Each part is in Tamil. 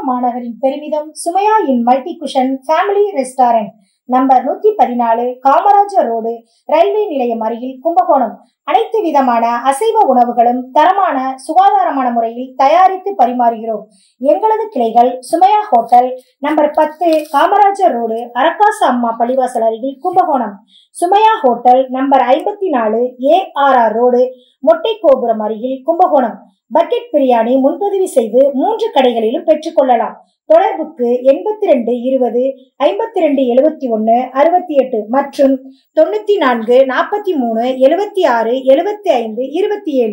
மாநகரின் பெருமிதம் சுமையா இன் multi cuisine family restaurant number நூத்தி பதினாலு காமராஜர் ரோடு ரயில்வே நிலையம் அருகில் கும்பகோணம் அனைத்து விதமான அசைவ உணவுகளும் தரமான சுகாதாரமான முறையில் தயாரித்து பரிமாறுகிறோம் எங்களது கிளைகள் சுமையா ஹோட்டல் நம்பர் பத்து காமராஜர் ரோடு அரக்காசு அம்மா பள்ளிவாசல் அருகில் கும்பகோணம் சுமையா ஹோட்டல் நம்பர் ஐம்பத்தி நாலு ஏஆர்ஆர் ரோடு மொட்டை கோபுரம் அருகில் கும்பகோணம் பக்கெட் பிரியாணி முன்பதிவு செய்து மூன்று கடைகளிலும் பெற்றுக்கொள்ளலாம் தொடர்புக்கு எண்பத்தி ரெண்டு இருபது ஐம்பத்தி ரெண்டு எழுபத்தி ஒன்னு அறுபத்தி எட்டு மற்றும் தொண்ணூத்தி நான்கு நாற்பத்தி மூணு எழுபத்தி ஆறு எழுபத்தி ஐந்து இருபத்தி ஏழு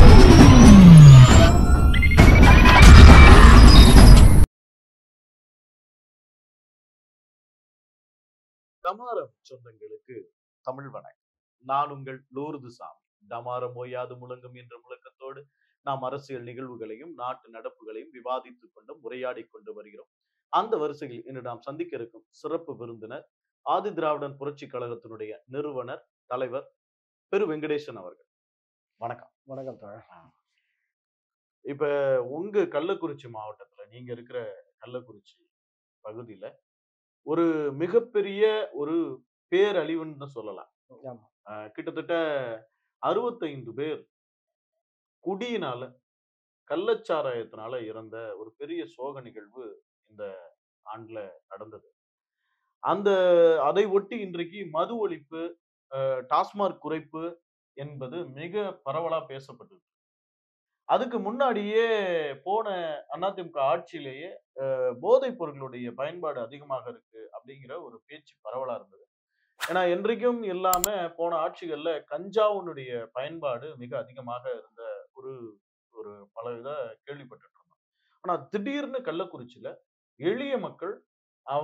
டமாரம் சொந்தங்களுக்கு தமிழ் வணக்கம் நான் உங்கள் லூர்து சாமி டமாரம் ஓயாது முழங்கும் என்ற முழக்கத்தோடு நாம் அரசியல் நிகழ்வுகளையும் நாட்டு நடப்புகளையும் விவாதித்துக் கொண்டும் உரையாடி கொண்டு வருகிறோம் அந்த வரிசையில் இன்று நாம் சந்திக்க இருக்கும் சிறப்பு விருந்தினர் ஆதி திராவிடன் புரட்சி கழகத்தினுடைய நிறுவனர் தலைவர் பெரு வெங்கடேசன் அவர்கள் வணக்கம் வணக்கம் தோழர் இப்ப உங்க கள்ளக்குறிச்சி மாவட்டத்துல நீங்க இருக்கிற கள்ளக்குறிச்சி பகுதியில ஒரு மிகப்பெரிய ஒரு பேரழிவுன்னு தான் சொல்லலாம் ஆமா. அஹ் கிட்டத்தட்ட அறுபத்தைந்து பேர் குடியினால கள்ளச்சாராயத்தினால இறந்த ஒரு பெரிய சோக நிகழ்வு இந்த ஆண்டுல நடந்தது அந்த அதை ஒட்டி இன்றைக்கு மது ஒழிப்பு அஹ், டாஸ்மாக் குறைப்பு என்பது மிக பரவலா பேசப்பட்டது அதுக்கு முன்னாடியே போன அதிமுக ஆட்சியிலேயே அஹ், போதைப் பொருட்களுடைய பயன்பாடு அதிகமாக இருக்கு அப்படிங்கிற ஒரு பேச்சு பரவலா இருந்தது ஏன்னா என்றைக்கும் இல்லாம போன ஆட்சிகள்ல கஞ்சாவுனுடைய பயன்பாடு மிக அதிகமாக இருந்த ஒரு ஒரு பல இத கேள்விப்பட்டுட்டு இருந்தோம் ஆனா திடீர்னு கள்ளக்குறிச்சியில எளிய மக்கள் அவ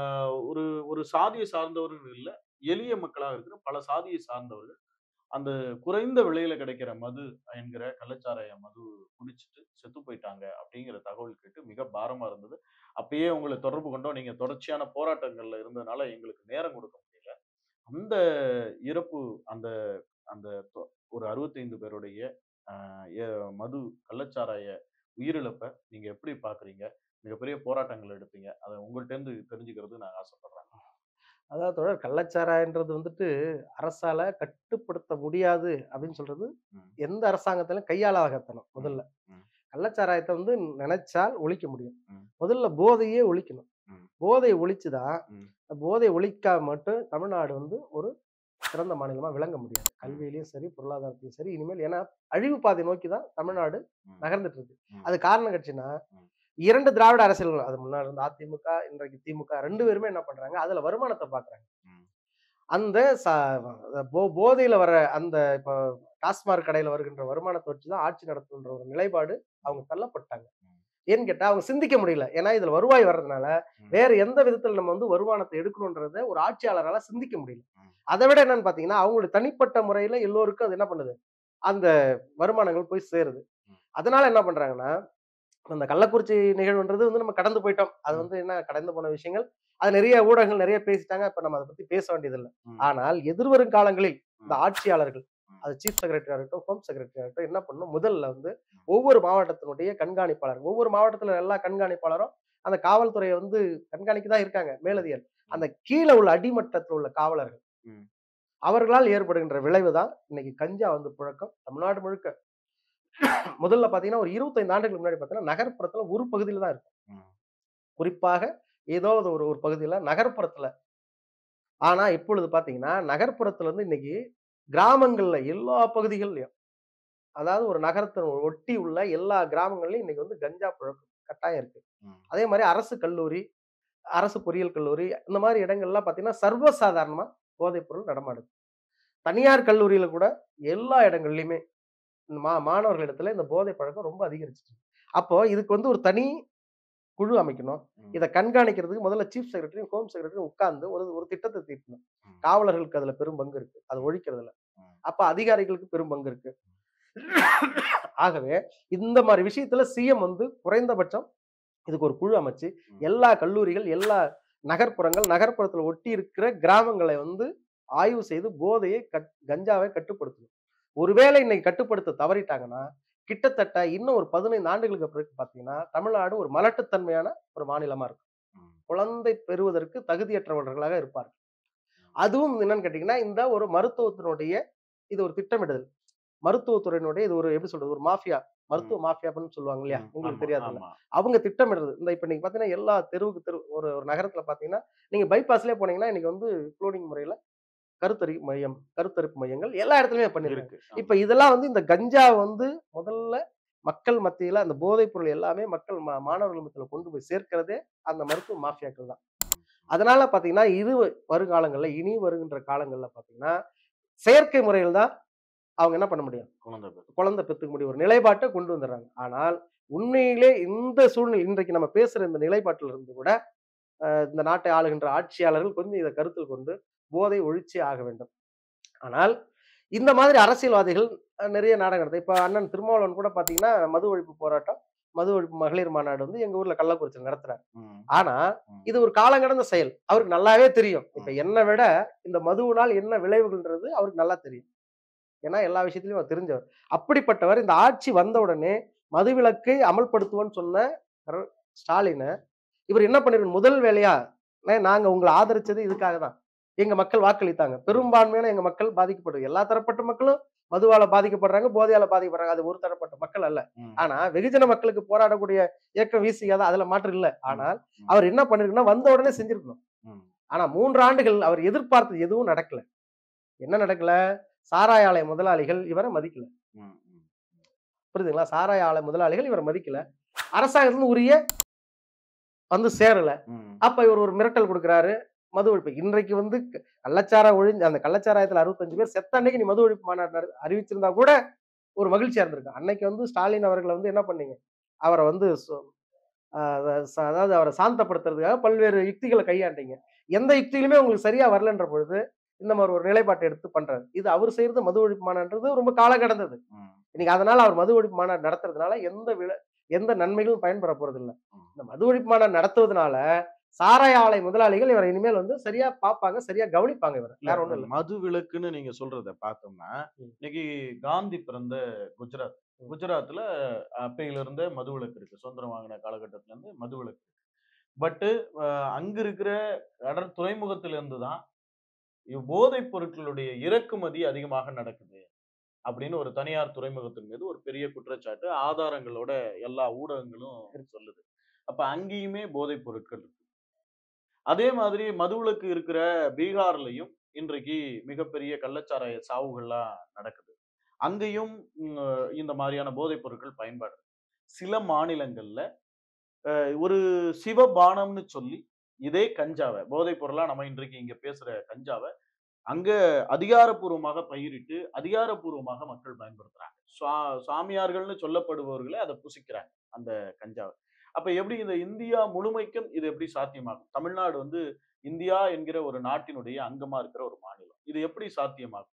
ஒரு ஒரு சாதியை சார்ந்தவர்கள் இல்ல எளிய மக்களாக இருக்கிற பல சாதியை சார்ந்தவர்கள் அந்த குறைந்த விலையில கிடைக்கிற மது என்கிற கள்ளச்சாராய மது குடிச்சிட்டு செத்து போயிட்டாங்க அப்படிங்கிற தகவல் கேட்டு மிக பாரமா இருந்தது அப்பயே உங்களை தொடர்பு கொண்டோம் நீங்க தொடர்ச்சியான போராட்டங்கள்ல இருந்ததுனால எங்களுக்கு நேரம் கொடுக்க முடியல அந்த இறப்பு அந்த அந்த தொ- ஒரு அறுபத்தைந்து பேருடைய ஆஹ், எ- மது கள்ளச்சாராய உயிரிழப்பை நீங்க எப்படி பாக்குறீங்க மிகப்பெரிய போராட்டங்கள் எடுத்தீங்க அதை உங்கள்ட்ட இருந்து தெரிஞ்சுக்கிறது நான் ஆசைப்படுறேன் அதாவது தோழர் கள்ளச்சாராயன்றது வந்துட்டு அரசால கட்டுப்படுத்த முடியாது அப்படின்னு சொல்றது ம். எந்த அரசாங்கத்திலும் கையாளாகத்தனம் முதல்ல ம். கள்ளச்சாராயத்தை வந்து நினைச்சால் ஒழிக்க முடியும் ம். முதல்ல போதையே ஒழிக்கணும் ம். போதை ஒழிச்சுதான் ம். போதை ஒழிக்கா மட்டும் தமிழ்நாடு வந்து ஒரு சிறந்த மாநிலமா விளங்க முடியாது கல்வியிலயும் சரி பொருளாதாரத்திலும் சரி இனிமேல் ஏன்னா அழிவு பாதை நோக்கி தான் தமிழ்நாடு ம். நகர்ந்துட்டு இருக்கு ம். அது காரணம் கட்சினா ம். இரண்டு திராவிட அரசியல்கள் அது முன்னாடி இருந்த அதிமுக இன்றைக்கு திமுக ரெண்டு பேருமே என்ன பண்றாங்க அதுல வருமானத்தை பாக்குறாங்க ம். அந்த ச- போ- போதையில வர அந்த இப்போ டாஸ்மாக் கடையில வருகின்ற வருமானத்தை வச்சுதான் ஆட்சி நடத்துன்ற ஒரு நிலைப்பாடு அவங்க தள்ளப்பட்டாங்க ம். ஏன்னு கேட்டா அவங்க சிந்திக்க முடியல ஏன்னா இதுல வருவாய் வர்றதுனால ம். வேற எந்த விதத்துல நம்ம வந்து வருமானத்தை எடுக்கணுன்றத ஒரு ஆட்சியாளரால சிந்திக்க முடியல ம். அதை விட என்னன்னு பாத்தீங்கன்னா அவங்களுடைய தனிப்பட்ட முறையில எல்லோருக்கும் அது என்ன பண்ணுது அந்த வருமானங்கள் போய் சேருது ம். அதனால என்ன பண்றாங்கன்னா அந்த கள்ளக்குறிச்சி நிகழ்வுன்றது வந்து நம்ம கடந்து போயிட்டோம் அது ம். வந்து என்ன கடந்து போன விஷயங்கள் அது நிறைய ஊடகங்கள் நிறைய பேசிட்டாங்க இப்ப நம்ம அதை பத்தி பேச வேண்டியதில்லை ம். ஆனால் எதிர்வரும் காலங்களில் இந்த ம். ஆட்சியாளர்கள் ம். அது சீஃப் செக்ரட்டரி ஆகட்டும் ஹோம் செக்ரட்டரி ஆகட்டும் என்ன பண்ணணும் முதல்ல வந்து ஒவ்வொரு மாவட்டத்தினுடைய கண்காணிப்பாளர் ஒவ்வொரு மாவட்டத்துல எல்லா கண்காணிப்பாளரும் அந்த காவல்துறையை வந்து கண்காணிக்க தான் இருக்காங்க மேலதிகாரி அந்த கீழே உள்ள அடிமட்டத்தில் உள்ள காவலர்கள் ம். அவர்களால் ஏற்படுகின்ற விளைவு தான் இன்னைக்கு கஞ்சா வந்து புழக்கம் தமிழ்நாடு முழுக்க முதல்ல பாத்தீங்கன்னா ஒரு இருபத்தைந்து ஆண்டுகளுக்கு முன்னாடி பார்த்தீங்கன்னா நகர்ப்புறத்துல ஒரு பகுதியில தான் இருக்கும் ம். குறிப்பாக ஏதோ ஒரு ஒரு பகுதியில நகர்ப்புறத்துல ஆனா இப்பொழுது பாத்தீங்கன்னா நகர்ப்புறத்துல இருந்து இன்னைக்கு கிராமங்கள்ல எல்லா பகுதிகள்லயும் அதாவது ஒரு நகரத்தை ஒட்டி உள்ள எல்லா கிராமங்கள்லயும் இன்னைக்கு வந்து கஞ்சா புழக்கம் கட்டாயம் இருக்கு ம். அதே மாதிரி அரசு கல்லூரி அரசு பொறியியல் கல்லூரி இந்த மாதிரி இடங்கள்லாம் பாத்தீங்கன்னா சர்வசாதாரணமா போதைப் பொருள் நடமாடுது தனியார் கல்லூரியில கூட எல்லா இடங்கள்லயுமே இந்த மா மாணவர்களிடத்துல இந்த போதை பழக்கம் ரொம்ப அதிகரிச்சிட்டு இருக்கு. அப்போ இதுக்கு வந்து ஒரு தனி குழு அமைக்கணும் ம். இதை கண்காணிக்கிறதுக்கு முதல்ல சீஃப் செக்ரட்டரியும் ஹோம் செக்ரட்டரியும் உட்கார்ந்து ஒரு ஒரு திட்டத்தை தீட்டணும் ம். காவலர்களுக்கு அதுல பெரும் பங்கு இருக்கு அது ஒழிக்கிறதுல ம். அப்ப அதிகாரிகளுக்கு பெரும் பங்கு இருக்கு ஆகவே இந்த மாதிரி விஷயத்துல சிஎம் வந்து குறைந்தபட்சம் இதுக்கு ஒரு குழு அமைச்சு ம். எல்லா கல்லூரிகள் எல்லா நகர்ப்புறங்கள் நகர்ப்புறத்துல ஒட்டி இருக்கிற கிராமங்களை வந்து ஆய்வு செய்து போதையை கட்- கஞ்சாவை கட்டுப்படுத்தணும் ஒருவேளை இன்னைக்கு கட்டுப்படுத்த தவறிட்டாங்கன்னா கிட்டத்தட்ட இன்னும் ஒரு பதினைந்து ஆண்டுகளுக்கு பிறகு பார்த்தீங்கன்னா தமிழ்நாடு ஒரு மலட்டுத்தன்மையான ஒரு மாநிலமா இருக்கும் ம். குழந்தை பெறுவதற்கு தகுதியற்றவர்களாக இருப்பார்கள் அதுவும் என்னன்னு கேட்டீங்கன்னா இந்த ஒரு மருத்துவத்தினுடைய இது ஒரு திட்டமிடுதல் மருத்துவத்துறையினுடைய இது ஒரு எப்படி சொல்றது ஒரு மாஃபியா மருத்துவ மாஃபியா அப்படின்னு சொல்லுவாங்க இல்லையா ம், உங்களுக்கு ஆமா, தெரியாதுல்ல ஆமா. அவங்க திட்டமிடுறது இந்த இப்ப நீங்க பாத்தீங்கன்னா எல்லா தெருவுக்கு தெரு ஒரு ஒரு நகரத்துல பாத்தீங்கன்னா நீங்க பைபாஸ்லயே போனீங்கன்னா இன்னைக்கு வந்து க்ளோனிங் முறையில கருத்தறி மையம் கருத்தரிப்பு மையங்கள் எல்லா இடத்துலயுமே பண்ணிருக்கு இருக்கு இப்ப இதெல்லாம் வந்து இந்த கஞ்சா வந்து முதல்ல மக்கள் மத்தியில அந்த போதைப் பொருள் எல்லாமே மக்கள் மா- மாணவர்கள் மத்தியில கொண்டு போய் சேர்க்கிறதே அந்த மருத்துவ மாஃபியாக்கள் தான் அதனால பாத்தீங்கன்னா இது வருங்காலங்கள்ல இனி வருகின்ற காலங்கள்ல பாத்தீங்கன்னா செயற்கை முறையில் தான் அவங்க என்ன பண்ண முடியும் குழந்தை பேர் குழந்தை பெற்றுக்க முடியும் ஒரு நிலைப்பாட்டை கொண்டு வந்துடுறாங்க ஆனால் உண்மையிலே இந்த சூழ்நிலை இன்றைக்கு நம்ம பேசுற இந்த நிலைப்பாட்டில் இருந்து கூட அஹ், இந்த நாட்டை ஆளுகின்ற ஆட்சியாளர்கள் கொஞ்சம் இதை கருத்தில் கொண்டு போதை ஒழிச்சே ஆக வேண்டும் ஆனால் இந்த மாதிரி அரசியல்வாதிகள் அஹ், நிறைய நாடகம் நடத்துது இப்ப அண்ணன் திருமாவளவன் கூட பாத்தீங்கன்னா மது ஒழிப்பு போராட்டம் மது ஒழிப்பு மகளிர் மாநாடு வந்து எங்க ஊர்ல கள்ளக்குறிச்சியில் நடத்துறாரு ம், ஆனா ம். இது ஒரு காலங்கடந்த செயல் அவருக்கு நல்லாவே தெரியும் இப்ப என்னை விட இந்த மதுவினால் என்ன விளைவுகள்ன்றது அவருக்கு நல்லா தெரியும் ஏன்னா எல்லா விஷயத்திலயும் அவர் தெரிஞ்சவர் அப்படிப்பட்டவர் இந்த ஆட்சி வந்த உடனே மதுவிலக்கை அமல்படுத்துவோன்னு சொன்ன ர- ஸ்டாலினை இவர் என்ன பண்ணிருக்க முதல் வேலையா "அண்ணே, நாங்க உங்களை ஆதரிச்சது இதுக்காக தான் எங்க மக்கள் வாக்களித்தாங்க பெரும்பான்மையான எங்க மக்கள் பாதிக்கப்படுது எல்லா தரப்பட்ட மக்களும் மதுவால பாதிக்கப்படுறாங்க போதையால பாதிக்கப்படுறாங்க அது ஒரு தரப்பட்ட மக்கள் அல்ல ம். ஆனா வெகுஜன மக்களுக்கு போராடக்கூடிய இயக்கம் வீசிக்காத அதுல மாற்றம் இல்ல ஆனால் ம். அவர் என்ன பண்ணிருக்குன்னா வந்த உடனே செஞ்சிருக்கணும் ம். ஆனா மூன்று ஆண்டுகள் அவர் எதிர்பார்த்தது எதுவும் நடக்கல என்ன நடக்கல சாராய ஆலை முதலாளிகள் இவரை மதிக்கல ம், ம். புரியுதுங்களா சாராய ஆலை முதலாளிகள் இவரை மதிக்கல அரசாங்கத்துல உரிய வந்து சேரல ம். அப்ப இவர் ஒரு மிரட்டல் கொடுக்குறாரு மது ஒழிப்பு இன்றைக்கு வந்து க- கள்ளச்சாரா ஒழிஞ்சு அந்த கள்ளச்சாராயத்துல அறுபத்தஞ்சு பேர் செத்த அன்னைக்கு நீ மது ஒழிப்பு மாநாடு நட- அறிவிச்சிருந்தா கூட ஒரு மகிழ்ச்சியா இருந்திருக்கு அன்னைக்கு வந்து ஸ்டாலின் அவர்களை வந்து என்ன பண்ணீங்க அவரை வந்து சொ- ஆஹ் ச- அதாவது அவரை சாந்தப்படுத்துறதுக்காக பல்வேறு யுக்திகளை கையாண்டீங்க எந்த யுக்தியிலுமே உங்களுக்கு சரியா வரலன்ற பொழுது இந்த மாதிரி ஒரு நிலைப்பாட்டை எடுத்து பண்றாரு இது அவர் செய்யறது மது ஒழிப்பு மாநாடுன்றது ரொம்ப காலம் கடந்தது ம். இன்னைக்கு அதனால அவர் மது ஒழிப்பு மாநாடு நடத்துறதுனால எந்த விள எந்த நன்மைகளும் பயன்பெற போறது இல்ல ம். இந்த மது ஒழிப்பு மாநாடு நடத்துவதனால சாராய ஆலை முதலாளிகள் இவரை இனிமேல் வந்து சரியா பார்ப்பாங்க சரியா கவனிப்பாங்க இவரை இல்ல, வேற ஒண்ணும் இல்ல மது விலக்குன்னு நீங்க சொல்றத பார்த்தோம்னா ம். இன்னைக்கு காந்தி பிறந்த குஜராத் ம். குஜராத்ல அப்பையில இருந்தே மது விலக்கு இருக்கு சுதந்திரம் வாங்கின காலகட்டத்துல இருந்து மது விலக்கு இருக்கு பட்டு அங்க இருக்கிற கடற் துறைமுகத்துல இருந்து தான் இவ் போதைப் பொருட்களுடைய இறக்குமதி அதிகமாக நடக்குது அப்படின்னு ஒரு தனியார் துறைமுகத்தின் மீது ஒரு பெரிய குற்றச்சாட்டு ஆதாரங்களோட எல்லா ஊடகங்களும் சொல்லுது அப்ப அங்கேயுமே போதைப் பொருட்கள் இருக்கு அதே மாதிரி மதுவிலக்கு இருக்கிற பீகார்லயும் இன்றைக்கு மிகப்பெரிய கள்ளச்சாராய சாவுகள்லாம் நடக்குது அங்கேயும் ம், இந்த மாதிரியான போதைப் பொருட்கள் பயன்பாடு இருக்கு. சில மாநிலங்கள்ல அஹ், ஒரு சிவபானம்னு சொல்லி இதே கஞ்சாவை போதைப் பொருளா நம்ம இன்றைக்கு இங்க பேசுற கஞ்சாவை அங்க அதிகாரப்பூர்வமாக பயிரிட்டு அதிகாரப்பூர்வமாக மக்கள் பயன்படுத்துறாங்க சுவா- சாமியார்கள்னு சொல்லப்படுபவர்களே அதை புசிக்கிறாங்க அந்த கஞ்சாவை அப்ப எப்படி இந்த இந்தியா முழுமைக்கும் இது எப்படி சாத்தியமாகும் தமிழ்நாடு வந்து இந்தியா என்கிற ஒரு நாட்டினுடைய அங்கமா இருக்கிற ஒரு மாநிலம் இது எப்படி சாத்தியமாகும்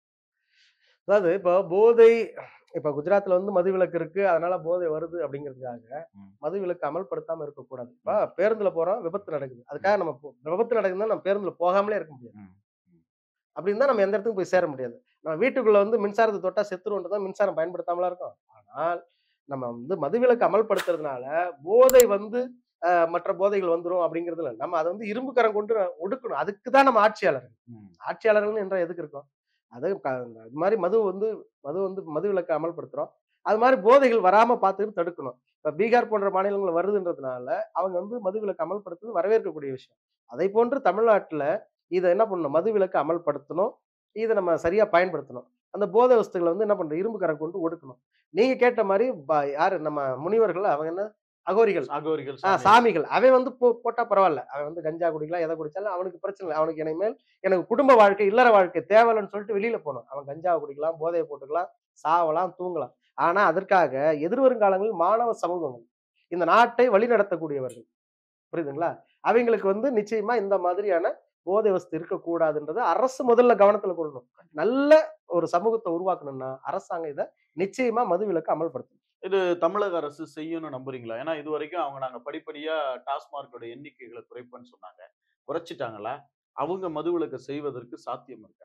அதாவது இப்போ போதை இப்ப குஜராத்ல வந்து மது விலக்கு இருக்கு அதனால போதை வருது அப்படிங்கிறதுக்காக ம். மது விலக்கு அமல்படுத்தாம இருக்கக்கூடாது இப்ப பேருந்துல போறோம் விபத்து நடக்குது அதுக்காக நம்ம போ- விபத்து நடக்குதுன்னா நம்ம பேருந்துல போகாமலே இருக்க முடியாது ம். அப்படி இருந்தா நம்ம எந்த இடத்துக்கும் போய் சேர முடியாது நம்ம வீட்டுக்குள்ள வந்து மின்சாரத்தை தொட்டா செத்துருன்றது தான் மின்சாரம் பயன்படுத்தாமலா இருக்கும் ஆனால் நம்ம வந்து மதுவிலக்கு அமல்படுத்துறதுனால போதை வந்து அஹ், மற்ற போதைகள் வந்துரும் அப்படிங்கிறது இல்லை நம்ம அதை வந்து இரும்பு கரம் கொண்டு ஒடுக்கணும் அதுக்கு தான் நம்ம ஆட்சியாளர் ம். ஆட்சியாளர்கள் என்ற எதுக்கு இருக்கோம் அது க- அது மாதிரி மது வந்து மது வந்து மது விலக்கு அமல்படுத்துறோம் அது மாதிரி போதைகள் வராம பார்த்துட்டு தடுக்கணும் இப்ப பீகார் போன்ற மாநிலங்கள் வருதுன்றதுனால அவங்க வந்து மது விலக்கு அமல்படுத்துறது வரவேற்கக்கூடிய விஷயம் அதை போன்று தமிழ்நாட்டுல இதை என்ன பண்ணணும் மது விலக்கு அமல்படுத்தணும் இதை நம்ம சரியா பயன்படுத்தணும் அந்த போதை வஸ்துகளை வந்து என்ன பண்றோம் இரும்பு கரம் கொண்டு ஒடுக்கணும் நீங்க கேட்ட மாதிரி ப- யாரு நம்ம முனிவர்கள் அவங்க என்ன அகோரிகள் அகோரிகள் ஆ, சாமியார்கள். சாமிகள் அவன் வந்து போ- போட்டா பரவாயில்ல அவன் வந்து கஞ்சா குடிக்கலாம் எதை குடிச்சாலும் அவனுக்கு பிரச்சனை இல்லை அவனுக்கு இனிமேல் எனக்கு குடும்ப வாழ்க்கை இல்லற வாழ்க்கை தேவையில்லைன்னு சொல்லிட்டு வெளியில போகணும் அவன் கஞ்சா குடிக்கலாம் போதையை போட்டுக்கலாம் சாவலாம் தூங்கலாம் ஆனா அதற்காக எதிர்வருங்காலங்களில் மாணவ சமூகங்கள் இந்த நாட்டை வழிநடத்தக்கூடியவர்கள் புரியுதுங்களா அவங்களுக்கு வந்து நிச்சயமா இந்த மாதிரியான போதை வஸ்து இருக்கக்கூடாதுன்றதை அரசு முதல்ல கவனத்துல கொள்ளணும் நல்ல ஒரு சமூகத்தை உருவாக்கணும்னா அரசாங்கம் இதை நிச்சயமா மதுவிலக்கு அமல்படுத்தணும் இது தமிழக அரசு செய்யும்னு நம்புறீங்களா ஏன்னா இது வரைக்கும் அவங்க நாங்க படிப்படியா டாஸ்மார்க்கோட எண்ணிக்கைகளை குறைப்பேன்னு சொன்னாங்க குறைச்சிட்டாங்களா அவங்க மதுவிலக்கை செய்வதற்கு சாத்தியம் இருக்கா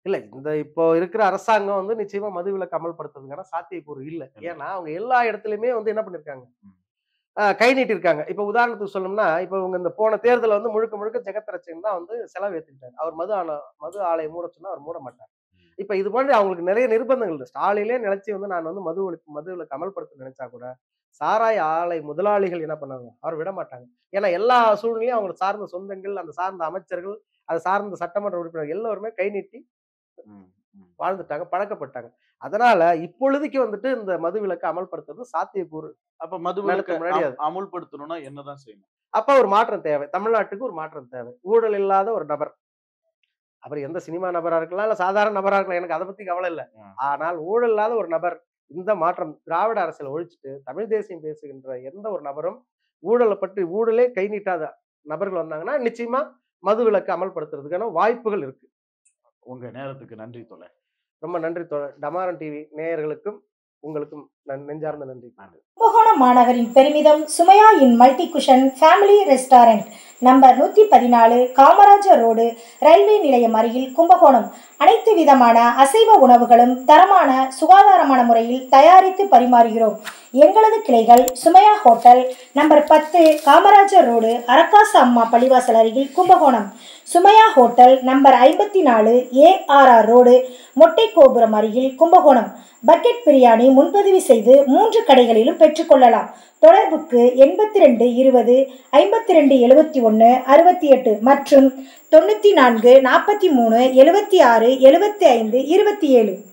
இல்ல இந்த இப்போ இருக்கிற அரசாங்கம் வந்து நிச்சயமா மது விலக்கு அமல்படுத்துறதுக்கான சாத்தியக்கூறு இல்ல இல்ல. ஏன்னா அவங்க எல்லா இடத்துலயுமே வந்து என்ன பண்ணிருக்காங்க ம். ஆஹ் கை நீட்டிருக்காங்க இப்ப உதாரணத்துக்கு சொல்லணும்னா இப்ப இவங்க இந்த போன தேர்தல வந்து முழுக்க முழுக்க ஜெகத்ரட்சன் தான் வந்து செலவு ஏத்துக்கிட்டாரு அவர் மது ஆன மது ஆலை மூட சொன்னா அவர் மூட மாட்டார் ம். இப்ப இது மாதிரி அவங்களுக்கு நிறைய நிர்பந்தங்கள் இருக்கு ஸ்டாலிலே நினைச்சு வந்து நான் வந்து மது ஒழிப்பு மது விலக்கு அமல்படுத்த நினைச்சா கூட சாராய ஆலை முதலாளிகள் என்ன பண்ணாங்க அவர் விட மாட்டாங்க ஏன்னா எல்லா சூழ்நிலையும் அவங்களை சார்ந்த சொந்தங்கள் அந்த சார்ந்த அமைச்சர்கள் அதை சார்ந்த சட்டமன்ற உறுப்பினர்கள் எல்லோருமே கை நீட்டி ம், ம். வாழ்ந்துட்டாங்க பழக்கப்பட்டாங்க அதனால இப்பொழுதைக்கு வந்துட்டு இந்த மது விலக்கு அமல்படுத்துறது சாத்தியக்கூறு அப்ப மது நடக்க விலக்கு முன்னாடி அம்- அமுல்படுத்தணும்னா என்னதான் செய்யணும் அப்ப ஒரு மாற்றம் தேவை தமிழ்நாட்டுக்கு ஒரு மாற்றம் தேவை ஊழல் இல்லாத ஒரு நபர் அவர் எந்த சினிமா நபரா இருக்கலாம் இல்ல சாதாரண நபரா இருக்கலாம் எனக்கு அதை பத்தி கவலை இல்லை ம். ஆனால் ஊழல் இல்லாத ஒரு நபர் இந்த மாற்றம் திராவிட அரசியல் ஒழிச்சிட்டு தமிழ் தேசியம் பேசுகின்ற எந்த ஒரு நபரும் ஊழலை பற்றி ஊழலே கை நீட்டாத நபர்கள் வந்தாங்கன்னா நிச்சயமா மது விலக்கு அமல்படுத்துறதுக்கான வாய்ப்புகள் இருக்கு உங்க நேரத்துக்கு நன்றி தொலை ரொம்ப நன்றி தோழர் டமாரன் டிவி நேயர்களுக்கும் உங்களுக்கும் நன்- நெஞ்சார்ந்த நன்றி கும்பகோணம் மாநகரின் பெருமிதம் சுமையா இன் multi cuisine family restaurant number நூற்றி பதினாலு காமராஜர் ரோடு ரயில்வே நிலையம் அருகில் கும்பகோணம் அனைத்து விதமான அசைவ உணவுகளும் தரமான சுகாதாரமான முறையில் தயாரித்து பரிமாறுகிறோம் எங்களது கிளைகள் சுமையா ஹோட்டல் நம்பர் பத்து காமராஜர் ரோடு அரக்காசு அம்மா பள்ளிவாசல் அருகில் கும்பகோணம் சுமையா ஹோட்டல் நம்பர் ஐம்பத்தி நாலு ஏஆர்ஆர் ரோடு மொட்டை கோபுரம் அருகில் கும்பகோணம் பக்கெட் பிரியாணி முன்பதிவு செய்து மூன்று கடைகளிலும் பெற்றுக்கொள்ளலாம் தொடர்புக்கு எண்பத்தி ரெண்டு இருபது ஐம்பத்தி ரெண்டு எழுபத்தி ஒன்று அறுபத்தி எட்டு மற்றும் தொண்ணூற்றி நான்கு நாற்பத்தி மூணு எழுபத்தி ஆறு எழுபத்தி ஐந்து இருபத்தி ஏழு